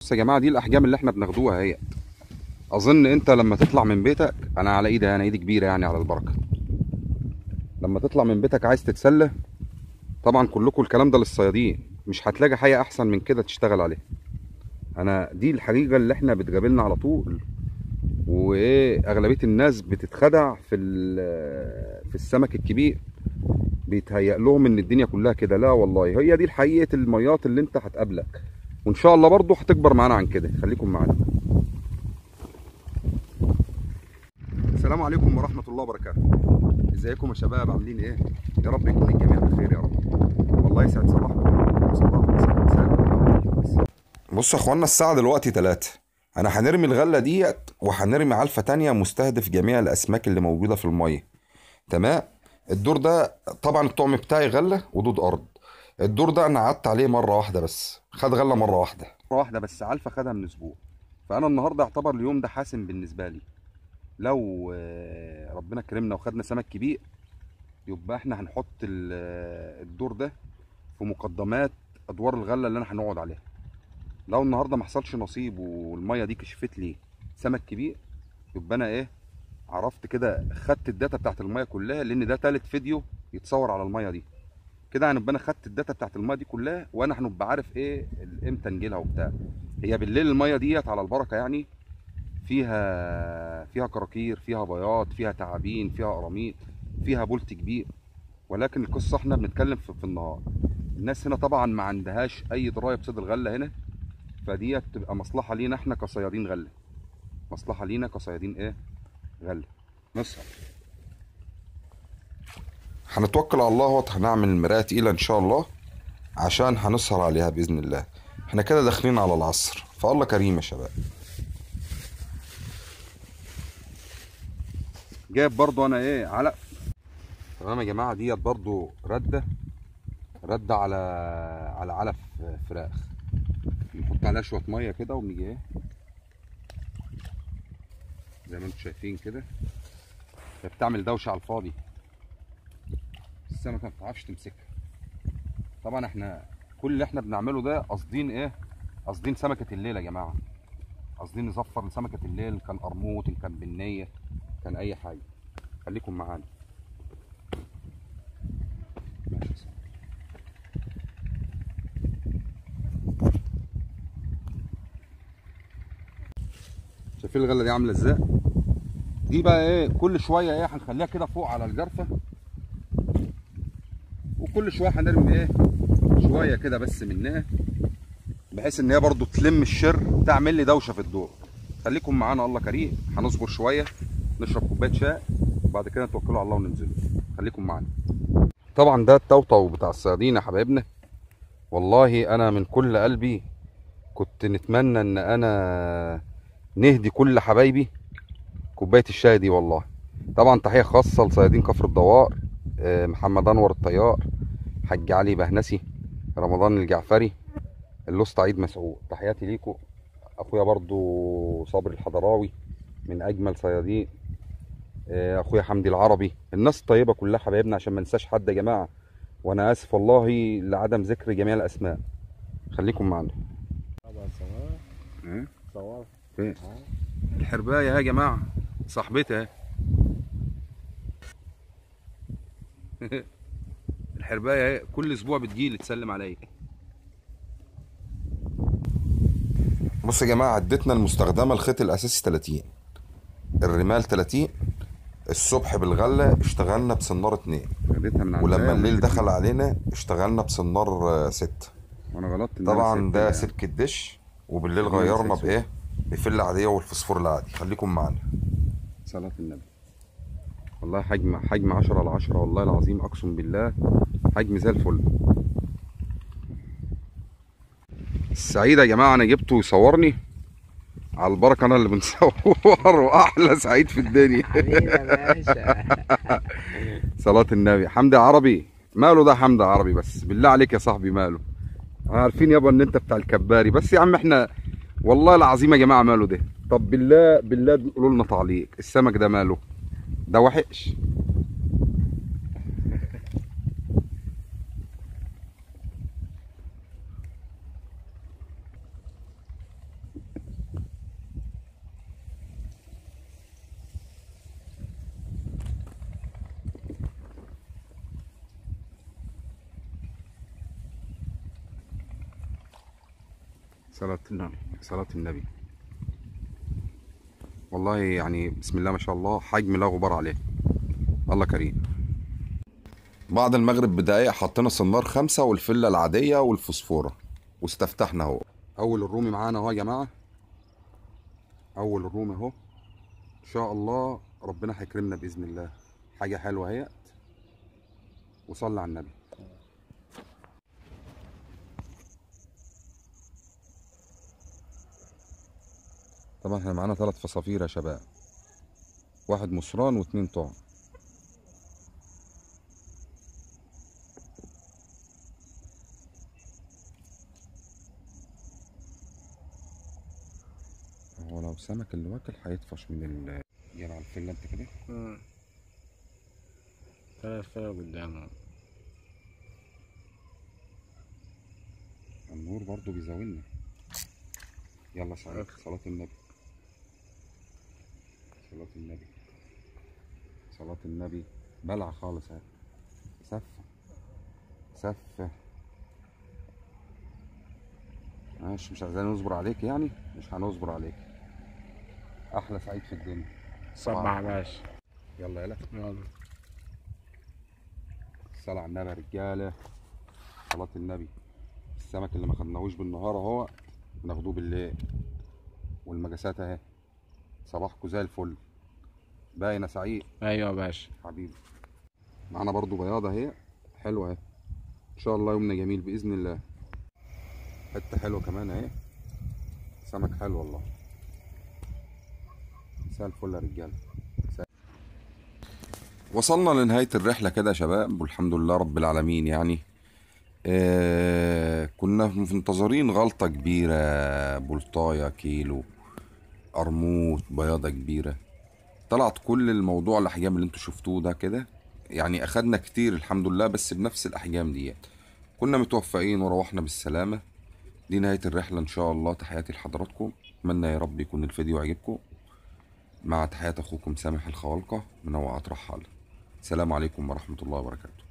بص يا جماعه دي الاحجام اللي احنا بناخدوها اهي اظن انت لما تطلع من بيتك انا على ايدي انا ايدي كبيره يعني على البركه لما تطلع من بيتك عايز تتسلى طبعا كلكم الكلام ده للصيادين مش هتلاقي حاجه احسن من كده تشتغل عليها انا دي الحقيقه اللي احنا بتقابلنا على طول وايه اغلبيه الناس بتتخدع في ال- في السمك الكبير بيتهيأ لهم ان الدنيا كلها كده لا والله هي دي الحقيقه الميات اللي انت هتقابلك وان شاء الله برضه هتكبر معانا عن كده خليكم معانا السلام عليكم ورحمه الله وبركاته ازيكم يا شباب عاملين ايه يا رب يكون الجميع بخير يا رب والله يسعد صباحكم صباح مساء بصوا يا اخوانا الساعه دلوقتي 3 انا هنرمي الغله ديت وهنرمي علفه تانية مستهدف جميع الاسماك اللي موجوده في الميه تمام الدور ده طبعا الطعم بتاعي غله ودود ارض الدور ده انا قعدت عليه مره واحده بس خد غله مره واحده مره واحده بس علفه خدها من اسبوع فانا النهارده اعتبر اليوم ده حاسم بالنسبه لي لو آه، ربنا كرمنا وخدنا سمك كبير يبقى احنا هنحط ال- آه، الدور ده في مقدمات ادوار الغله اللي انا هنقعد عليها لو النهارده ما حصلش نصيب والميه دي كشفت لي سمك كبير يبقى انا ايه عرفت كده خدت الداتا بتاعت الميه كلها لان ده تالت فيديو يتصور على الميه دي كده هنبقى انا خدت الداتا بتاعت الميه دي كلها وانا هنبقى عارف ايه ال- امتى نجيلها وبتاع هي بالليل الميه ديت على البركه يعني فيها فيها كراكير فيها بياض فيها تعابين فيها قراميط فيها بولت كبير ولكن القصه احنا بنتكلم في, في النهار الناس هنا طبعا ما عندهاش اي درايه بصيد الغله هنا فديت تبقى مصلحه لينا احنا كصيادين غله مصلحه لينا كصيادين ايه غله نسهر هنتوكل على الله اهوت هنعمل مرايه تقيله ان شاء الله عشان هنسهر عليها باذن الله احنا كده داخلين على العصر فالله كريم يا شباب جايب برضو انا ايه علق تمام يا جماعه ديت برضو رده رده على على علف فراخ نحط عليها شويه ميه كده ونيجي ايه زي ما انتم شايفين كده هي بتعمل دوشه على الفاضي السمكه ما بتعرفش تمسكها طبعا احنا كل اللي احنا بنعمله ده قاصدين ايه قاصدين سمكه الليل يا جماعه قاصدين نظفر لسمكه الليل كان قرموط إن كان بنيه كان اي حاجه خليكم معانا ماشي يا سيدي. شايفين الغله دي عامله ازاي دي بقى ايه كل شويه ايه هنخليها كده فوق على الجرفه وكل شويه هنرمي ايه شويه كده بس منها بحيث ان هي برضو تلم الشر تعمل لي دوشه في الدور خليكم معانا الله كريم هنصبر شويه نشرب كوبايه شاي وبعد كده نتوكلوا على الله وننزلوا خليكم معانا طبعا ده التوتو بتاع الصيادين يا حبايبنا والله انا من كل قلبي كنت نتمنى ان انا نهدي كل حبايبي كوبايه الشاي دي والله طبعا تحيه خاصه لصيادين كفر الدوار آه، محمد انور الطيار حاج علي بهنسي رمضان الجعفري اللوست عيد مسعود تحياتي ليكم اخويا برضو صابر الحضراوي من اجمل صيادين آه، اخويا حمدي العربي الناس الطيبه كلها حبايبنا عشان ما ننساش حد يا جماعه وانا اسف والله لعدم ذكر جميع الاسماء خليكم معنا طبعا صور إيه؟ صور فين الحربايه يا جماعه صاحبتها الحربايه اهي كل اسبوع بتجيلي تسلم عليا بصوا يا جماعه عدتنا المستخدمه الخيط الاساسي 30 الرمال 30 الصبح بالغله اشتغلنا بسناره 2 خدتها من ولما عندها الليل دخل علينا اشتغلنا بسنار 6 وانا غلطت إن أنا طبعا سبت ده ال- سلك الدش وبالليل خلينا غيرنا نسلسل. بايه بفل عاديه والفوسفور العادي خليكم معانا صلاة النبي والله حجم حجم 10 على 10 والله العظيم اقسم بالله حجم زي الفل السعيد يا جماعه انا جبته يصورني على البركه انا اللي بنصور واحلى سعيد في الدنيا حبيبي يا باشا صلاة النبي حمدي عربي ماله ده حمدي عربي بس بالله عليك يا صاحبي ماله عارفين يابا ان انت بتاع الكباري بس يا عم احنا والله العظيم يا جماعه ماله ده طب بالله بالله قولوا لنا تعليق السمك ده ماله ده وحش صلاة النبي صلاة النبي والله يعني بسم الله ما شاء الله حجم لا غبار عليه الله كريم بعد المغرب بدقايق حطينا الصنار خمسة والفلة العادية والفوسفورة واستفتحنا اهو أول الرومي معانا اهو يا جماعة أول الرومي اهو إن شاء الله ربنا هيكرمنا بإذن الله حاجة حلوة اهيت وصلي على النبي طبعا احنا معانا ثلاث فصافير يا شباب واحد مصران واتنين طعم هو لو سمك اللي واكل هيطفش من ال يلا على الفيلا انت كده ثلاث فرق قدامه النور برضو بيزاولنا يلا سعيد صلاة النبي صلاة النبي صلاة النبي بلع خالص اهي سفة سفة ماشي مش عايزين نصبر عليك يعني مش هنصبر عليك احلى سعيد في الدنيا صبع يا باشا يلا يلا يلا الصلاة على النبي يا رجالة صلاة النبي السمك اللي ما خدناهوش بالنهار اهو ناخدوه بالليل والمجاسات اهي صباحكوا زي الفل باين يا سعيد ايوه يا باشا حبيبي معانا برضو بياضة اهي حلوة اهي ان شاء الله يومنا جميل باذن الله حتة حلوة كمان اهي سمك حلو والله مساء الفل يا رجاله مساء- وصلنا لنهاية الرحلة كده يا شباب والحمد لله رب العالمين يعني آه كنا منتظرين غلطة كبيرة بلطاية كيلو قرموط بياضة كبيرة طلعت كل الموضوع الأحجام اللي انتوا شفتوه ده كده يعني أخدنا كتير الحمد لله بس بنفس الأحجام ديت كنا متوفقين وروحنا بالسلامة دي نهاية الرحلة إن شاء الله تحياتي لحضراتكم أتمنى يا رب يكون الفيديو عجبكم مع تحيات أخوكم سامح الخوالقة من وقعات رحالة السلام عليكم ورحمة الله وبركاته